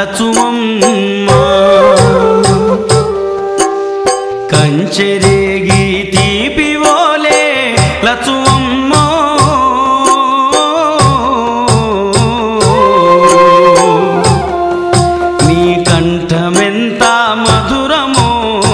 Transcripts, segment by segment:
లచువమ్మ కంచెరేగి తీపివోలే లచువమ్మ నీ కంఠమెంత మధురమో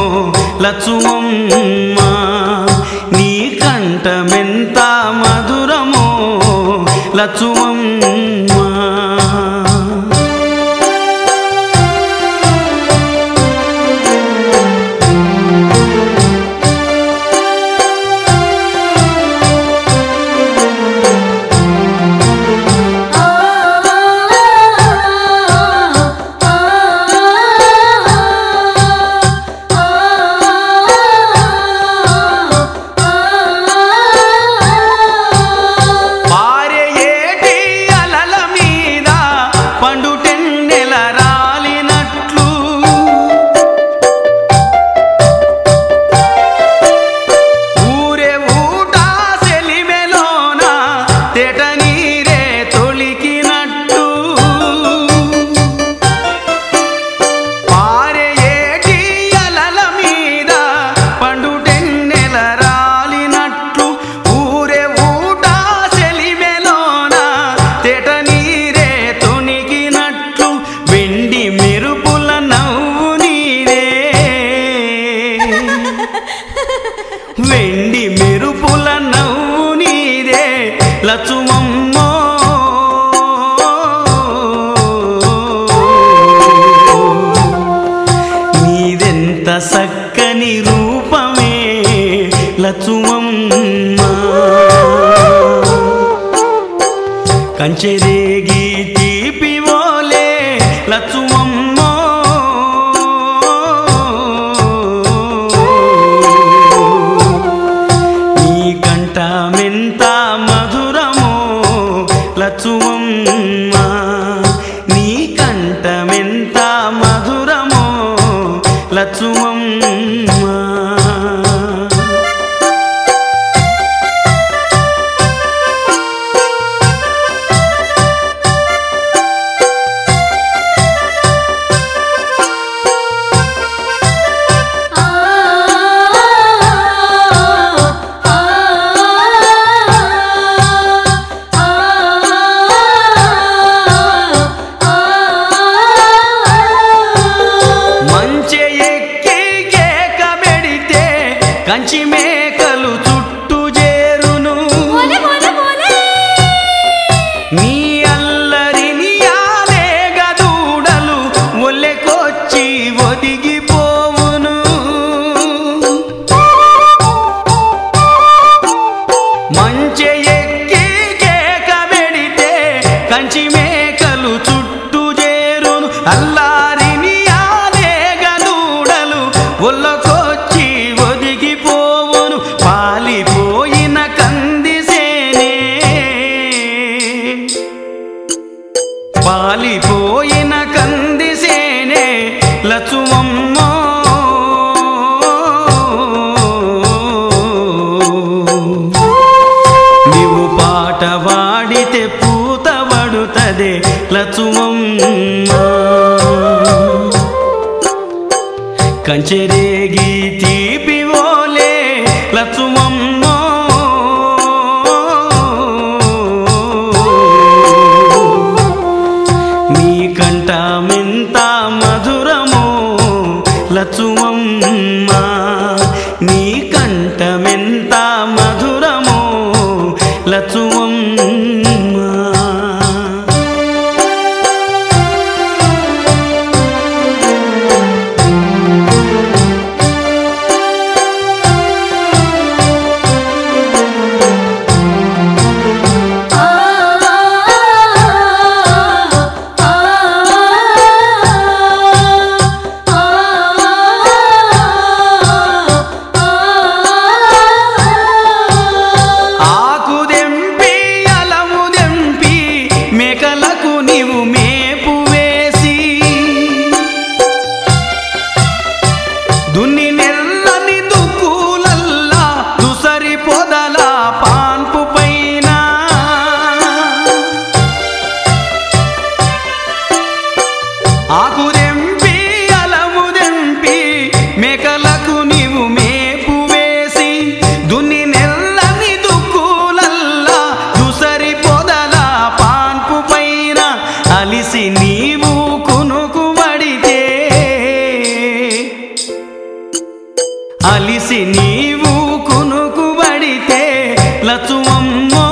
లచువమ్మ నీ కంఠమెంత మధురమో లచువమ్మ పారేటి అలల మీద పండుటెన్నెల రాలినట్లు ఊరే ఊట సెలిమెలోన తెట నీరే తొలికినట్టు పారేటి అలల మీద పండుటెన్నెల రాలినట్లు ఊరే ఊట సెలిమెలోన తెట నీరే తొనిగినట్లు వెండి మెరుపుల నవ్వు నీరే వెండి మెరుపుల నవ్వు నీరే లచుమమ్మో నీదెంత సక్కని రూపమే లచుమమ్మ కంచెరేగి తీపివోలే లచుమమ్మో నీ కంఠమెంత మధురమో లచువమ్మ నీ కంఠమెంత మధురమో లచువమ్మ మంచె ఎక్కి కేక పెడితే కంచి మేకలు చుట్టూ చేరును మోలే మోలే మోలే నీ అల్లరిని ఆలే గదూడలు ఒల్లెకొచ్చి ఒదిగిపోవును మంచె ఎక్కి కేక పెడితే కంచి మేకలు చుట్టూ చేరును అల్లారిని ఆలే గదూడలు ఒల్లకొచ్చి ఒదిగిపోవును పాలిపోయిన కందిసేనే పాలిపోయిన కందిసేనే లచువమ్మో నీవు పాట వాడితే పూత పడుతదే లచువమ్మ కంచెరేగి తీపివోలే లచువమ్మో నీ కంఠమెంత మధురమో లచువమ్మ నీ కంఠమెంత మధురమో లచువమ్మ ఆకు దెంపి ఆకుదెంపి అలము దెంపి మేకలకు నీవు మేపు వేసి దున్ని నెల్లని దుక్కులల్లా దుసరి పొదల పాన్పు పైన అలిసి నీవు కునుకుబడితే అలిసి నీవు కునుకుబడితే లచువమ్మో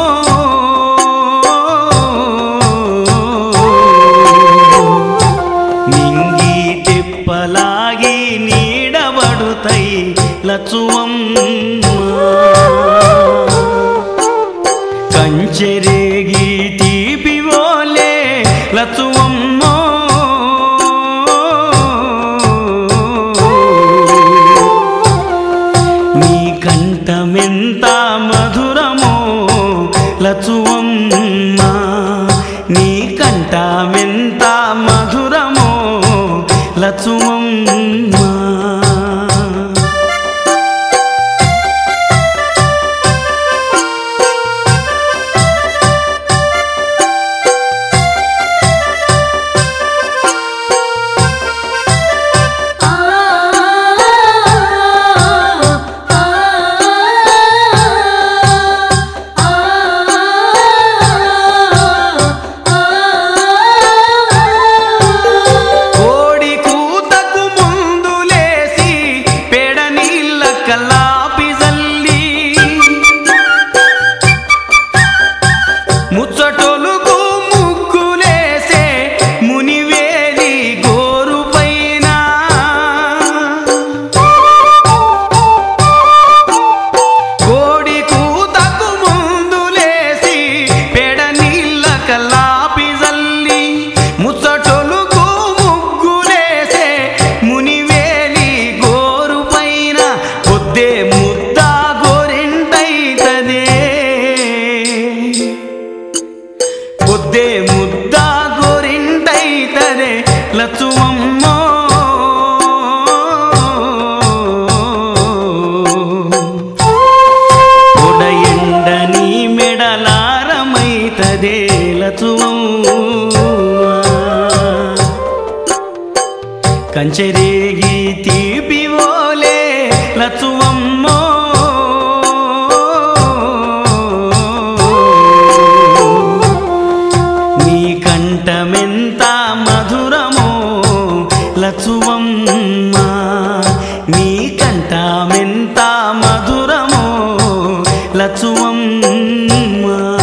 నింగి తిప్పలాగి నీడబడుతై లచువమ్మ కంచెరేగి తీపివోలే లచువమ్మో నీ కంఠమెంత మధురమో లచువమ్మ నీ కంఠమెంత మధురమో లచువమ్మ ఆ ఆ కోడి కూతకు ముందు లేసి పెడ నీళ్ళ కల్లాపి జల్లి ముచ్చటొలుగు ముగ్గులేసే మునివేలి గోరు పైన కోడి కూతకు ముందు లేసి పెడ నీళ్ళ కల్లాపి జల్లి ముచ్చటొలుగు ముగ్గులేసే మునివేలి గోరు పైన పొద్దే ముద్ద గోరింటైతదే పొద్దే ముద్ద గోరింటైతదే లచువమ్మో పొడ ఎండ నీ మెడలారమైతదే లచువమ్మ కంచెరేగి తీపివోలే లచువమ్మో నీ కంఠమెంత మధురమో లచువమ్మ నీ కంఠమెంత మధురమో లచువమ్మ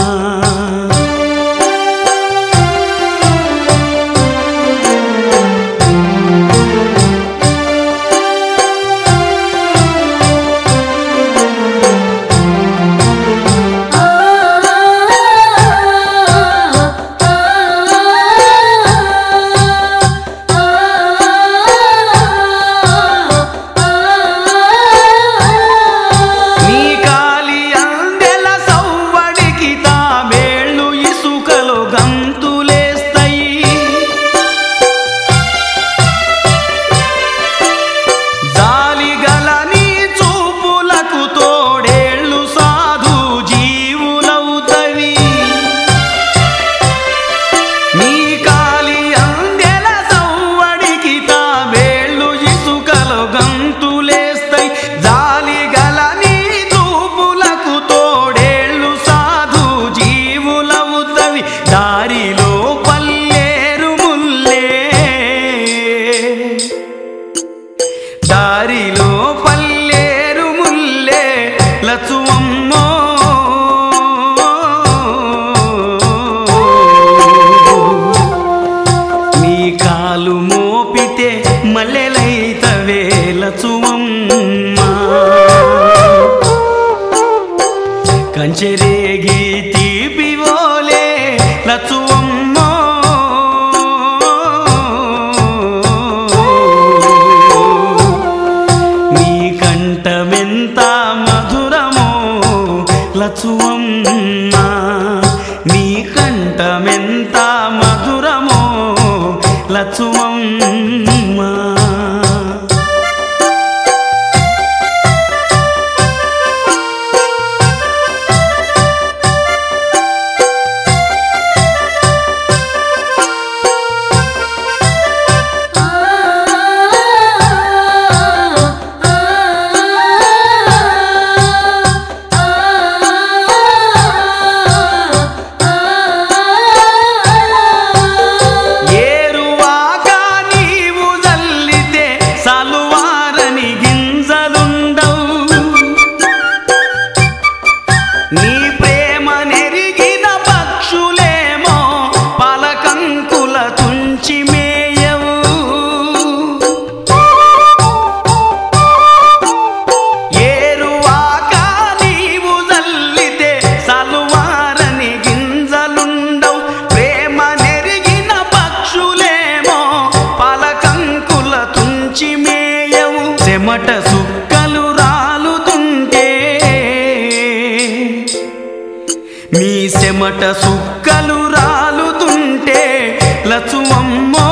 నీ కాలి అందెల సవ్వడికి తాబేళ్ళు ఇసుకలో గంతులేస్తాయి జాలిగల నీ చూపులకు తోడేళ్ళు సాధు జీవులవుతవి నీ కాలి అందెల సవ్వడికి తాబేళ్ళు ఇసుకలో గంతులేస్తాయి జాలిగల నీ చూపులకు తోడేళ్ళు సాధు జీవులవుతవి దారిలో పల్లేరు ముల్లే దారిలో పల్లేరు ముల్లే లచువమ్మో నీ కాలు మోపితే మల్లెలైతవే లచువమ్మ కంచెరేగి తీపివోలే లచువమ్మో నీ కంఠమెంత మధురమో లచువమ్మ నీ కంఠమెంత మధురమో లచువమ్మ వచ్చి మేయవు చెమట సుక్కలు రాలుతుంటే మీ చెమట సుక్కలు రాలుతుంటే లచువమ్మో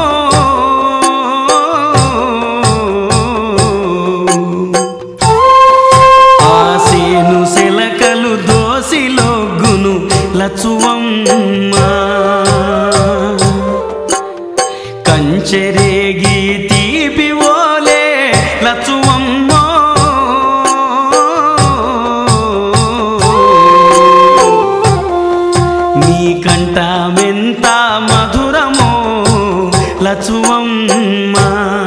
ఆసేను శిలకలు దోసిలోగును లచువమ్మ కంచెరేగి తీపి ఓలే లచువమ్మో నీ కంఠమెంత మధురమో లచువమ్మ